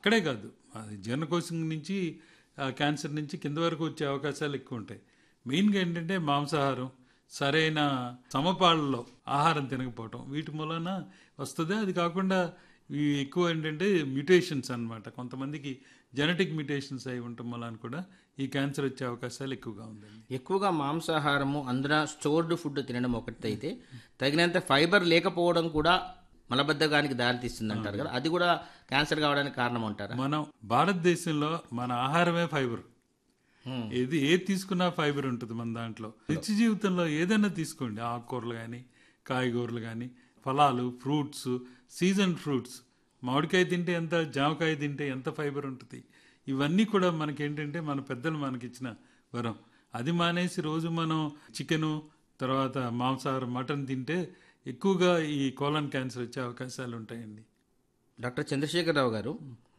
అక్కడే కాదు అది జీర్ణకోశం నుంచి ఆ క్యాన్సర్ నుంచి కింద వరకు వచ్చే అవకాశాలు ఎక్కువ ఉంటాయి మెయిన్గా ఏంటంటే మాంసాహారం సరైన సమపాళ్ళలో ఆహారం తినకపోవటం వీటి మూలన వస్తుంది అది కాకుండా ఇవి ఎక్కువ ఏంటంటే మ్యూటేషన్స్ అన్నమాట కొంతమందికి జెనెటిక్ మ్యూటేషన్స్ అయి ఉండటం వలన కూడా ఈ క్యాన్సర్ వచ్చే అవకాశాలు ఎక్కువగా ఉందండి ఎక్కువగా మాంసాహారము అందున స్టోర్డ్ ఫుడ్ తినడం ఒకటి అయితే తగినంత ఫైబర్ లేకపోవడం కూడా మలబద్ధకానికి దారితీస్తుంది అంటారు కదా అది కూడా క్యాన్సర్ కావడానికి కారణం అంటారా మనం భారతదేశంలో మన ఆహారమే ఫైబర్ Hmm. ఏది ఏది తీసుకున్నా ఫైబర్ ఉంటుంది మన దాంట్లో నిత్య జీవితంలో ఏదైనా తీసుకోండి ఆకుకూరలు కానీ కాయగూరలు కానీ ఫలాలు ఫ్రూట్స్ సీజన్ ఫ్రూట్స్ మామిడికాయ తింటే ఎంత జామకాయ తింటే ఎంత ఫైబర్ ఉంటుంది ఇవన్నీ కూడా మనకేంటంటే మన పెద్దలు మనకిచ్చిన వరం అది మానేసి రోజు మనం చికెను తర్వాత మాంసాహారం మటన్ తింటే ఎక్కువగా ఈ కోలన్ క్యాన్సర్ వచ్చే అవకాశాలు ఉంటాయండి డాక్టర్ చంద్రశేఖరరావు గారు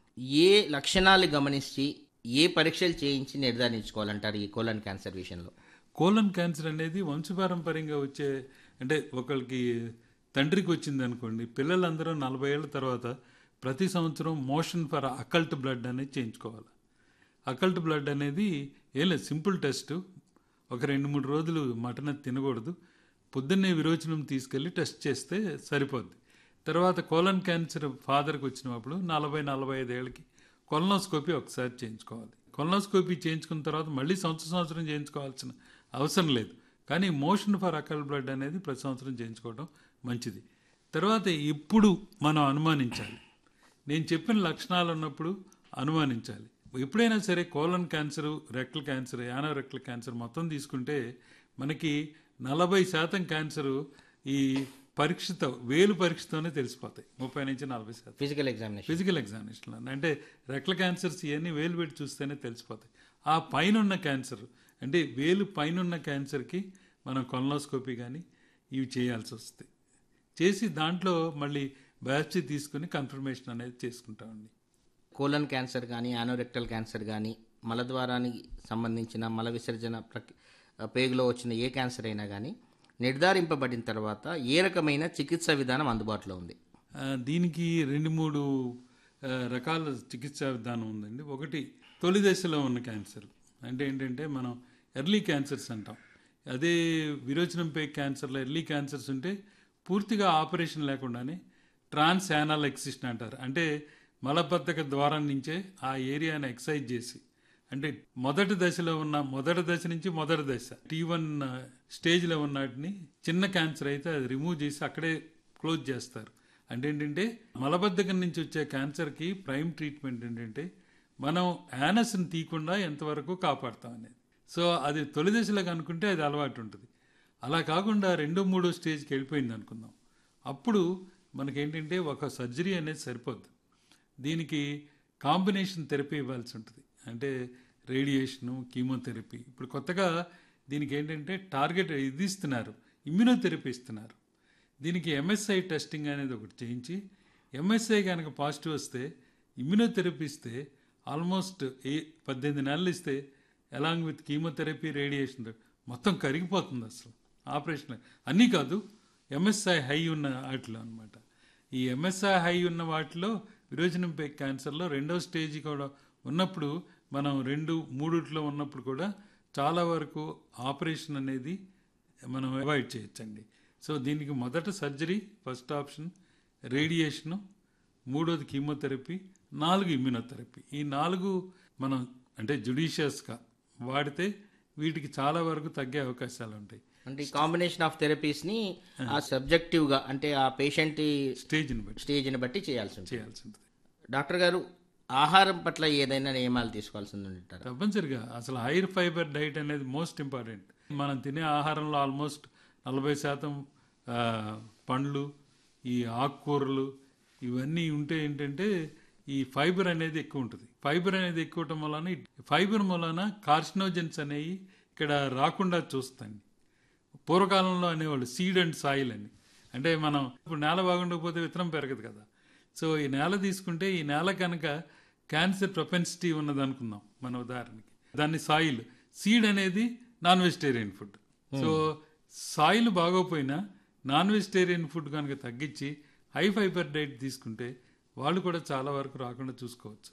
ఏ లక్షణాలు గమనించి ఏ పరీక్షలు చేయించి నిర్ధారించుకోవాలంటారు ఈ కోలన్ క్యాన్సర్ విషయంలో కోలన్ క్యాన్సర్ అనేది వంశపారంపర్యంగా వచ్చే అంటే ఒకరికి తండ్రికి వచ్చింది అనుకోండి పిల్లలందరూ నలభై ఏళ్ళ తర్వాత ప్రతి సంవత్సరం మోషన్ ఫర్ అకల్ట్ బ్లడ్ అనేది చేయించుకోవాలి అకల్ట్ బ్లడ్ అనేది ఏం లేదు సింపుల్ టెస్ట్ ఒక రెండు మూడు రోజులు మటన్ అది తినకూడదు పొద్దున్నే విరోచనం తీసుకెళ్ళి టెస్ట్ చేస్తే సరిపోద్ది తర్వాత కోలన్ క్యాన్సర్ ఫాదర్కి వచ్చినప్పుడు నలభై నలభై ఐదు ఏళ్ళకి కొలనోస్కోపీ ఒకసారి చేయించుకోవాలి కొలనోస్కోపీ చేయించుకున్న తర్వాత మళ్ళీ సంవత్సరం సంవత్సరం చేయించుకోవాల్సిన అవసరం లేదు కానీ మోషన్ ఫర్ అకల్ బ్లడ్ అనేది ప్రతి సంవత్సరం చేయించుకోవడం మంచిది తర్వాత ఇప్పుడు మనం అనుమానించాలి నేను చెప్పిన లక్షణాలు ఉన్నప్పుడు అనుమానించాలి ఎప్పుడైనా సరే colon cancer rectal cancer anorectal cancer మొత్తం తీసుకుంటే మనకి నలభై శాతం క్యాన్సరు ఈ పరీక్షతో వేలు పరీక్షతోనే తెలిసిపోతాయి ముప్పై నుంచి నలభై శాతం ఫిజికల్ ఎగ్జామినేషన్ ఫిజికల్ ఎగ్జామినేషన్లో అంటే రెక్ల క్యాన్సర్స్ ఇవన్నీ వేలు పెట్టి చూస్తేనే తెలిసిపోతాయి ఆ పైన ఉన్న క్యాన్సర్ అంటే వేలు పైన ఉన్న క్యాన్సర్కి మనం కొలనోస్కోపీ కానీ ఇవి చేయాల్సి వస్తుంది చేసి దాంట్లో మళ్ళీ బయాప్సీ తీసుకుని కన్ఫర్మేషన్ అనేది చేసుకుంటామండి కోలన్ క్యాన్సర్ కానీ యానోరెక్టల్ క్యాన్సర్ కానీ మలద్వారానికి సంబంధించిన మల విసర్జన ప్రక్ పేగులో వచ్చిన ఏ క్యాన్సర్ అయినా కానీ నిర్ధారింపబడిన తర్వాత ఏ రకమైన చికిత్స విధానం అందుబాటులో ఉంది ఆ, దీనికి రెండు మూడు ఆ, రకాల చికిత్సా విధానం ఉందండి ఒకటి తొలి దశలో ఉన్న క్యాన్సర్ అంటే ఏంటంటే మనం ఎర్లీ క్యాన్సర్స్ అంటాం అదే విరోచనం పే క్యాన్సర్లో ఎర్లీ క్యాన్సర్స్ ఉంటే పూర్తిగా ఆపరేషన్ లేకుండానే ట్రాన్స్ యానల్ ఎక్సిషన్ అంటారు అంటే మలబద్ధక ద్వారం నుంచే ఆ ఏరియాని ఎక్సైజ్ చేసి అంటే మొదటి దశలో ఉన్న మొదటి దశ నుంచి మొదటి దశ టీ వన్ స్టేజ్లో ఉన్న వాటిని చిన్న క్యాన్సర్ అయితే అది రిమూవ్ చేసి అక్కడే క్లోజ్ చేస్తారు అంటే ఏంటంటే మలబద్ధకం నుంచి వచ్చే క్యాన్సర్కి ప్రైమ్ ట్రీట్మెంట్ ఏంటంటే మనం యానస్ని తీయకుండా ఎంతవరకు కాపాడుతాం అనేది సో అది తొలి దశలో అనుకుంటే అది అలవాటు ఉంటుంది అలా కాకుండా రెండో మూడో స్టేజ్కి వెళ్ళిపోయింది అనుకుందాం అప్పుడు మనకేంటంటే ఒక సర్జరీ అనేది సరిపోద్ది దీనికి కాంబినేషన్ థెరపీ ఇవ్వాల్సి ఉంటుంది అంటే రేడియేషను కీమోథెరపీ ఇప్పుడు కొత్తగా దీనికి ఏంటంటే టార్గెట్ ఇది ఇస్తున్నారు ఇమ్యునోథెరపీ ఇస్తున్నారు దీనికి ఎంఎస్ఐ టెస్టింగ్ అనేది ఒకటి చేయించి ఎంఎస్ఐ కనుక పాజిటివ్ వస్తే ఇమ్యునోథెరపీ ఇస్తే ఆల్మోస్ట్ ఏ పద్దెనిమిది నెలలు ఇస్తే అలాంగ్ విత్ కీమోథెరపీ రేడియేషన్ మొత్తం కరిగిపోతుంది అసలు ఆపరేషన్ అన్నీ కాదు ఎంఎస్ఐ హై ఉన్న వాటిలో అనమాట ఈ ఎంఎస్ఐ హై ఉన్న వాటిలో విరోచనం పే క్యాన్సర్లో రెండో స్టేజ్ కూడా ఉన్నప్పుడు మనం రెండు మూడిట్లో ఉన్నప్పుడు కూడా చాలా వరకు ఆపరేషన్ అనేది మనం అవాయిడ్ చేయొచ్చండి సో దీనికి మొదట సర్జరీ ఫస్ట్ ఆప్షన్ రేడియేషను మూడోది కీమోథెరపీ నాలుగు ఇమ్యునోథెరపీ ఈ నాలుగు మనం అంటే జుడిషియస్గా వాడితే వీటికి చాలా వరకు తగ్గే అవకాశాలు ఉంటాయి అంటే ఈ కాంబినేషన్ ఆఫ్ థెరపీస్ని ఆ సబ్జెక్టివ్గా అంటే ఆ పేషెంట్ స్టేజ్ని బట్టి స్టేజ్ని బట్టి చేయాల్సి ఉంటుంది చేయాల్సి ఉంటుంది డాక్టర్ గారు ఆహారం పట్ల ఏదైనా నియమాలు తీసుకోవాల్సి ఉంటారు తప్పనిసరిగా అసలు హైర్ ఫైబర్ డైట్ అనేది మోస్ట్ ఇంపార్టెంట్ మనం తినే ఆహారంలో ఆల్మోస్ట్ నలభై శాతం ఆ, పండ్లు ఈ ఆకుకూరలు ఇవన్నీ ఉంటే ఏంటంటే ఈ ఫైబర్ అనేది ఎక్కువ ఉంటుంది ఫైబర్ అనేది ఎక్కువ ఉండటం వలన ఈ ఫైబర్ వలన కార్సినోజన్స్ అనేవి ఇక్కడ రాకుండా చూస్తాయి పూర్వకాలంలో అనేవాళ్ళు సీడ్ అండ్ సాయిల్ అని అంటే మనం ఇప్పుడు నేల బాగుండకపోతే విత్తనం పెరగదు కదా సో ఈ నేల తీసుకుంటే ఈ నేల కనుక క్యాన్సర్ ప్రొపెన్సిటీ ఉన్నది అనుకుందాం మన ఉదాహరణకి దాన్ని సాయిల్ సీడ్ అనేది non vegetarian food so soil బాగోపోయినా నాన్ వెజిటేరియన్ ఫుడ్ కనుక తగ్గించి హై ఫైబర్ డైట్ తీసుకుంటే వాళ్ళు కూడా చాలా వరకు రాకుండా చూసుకోవచ్చు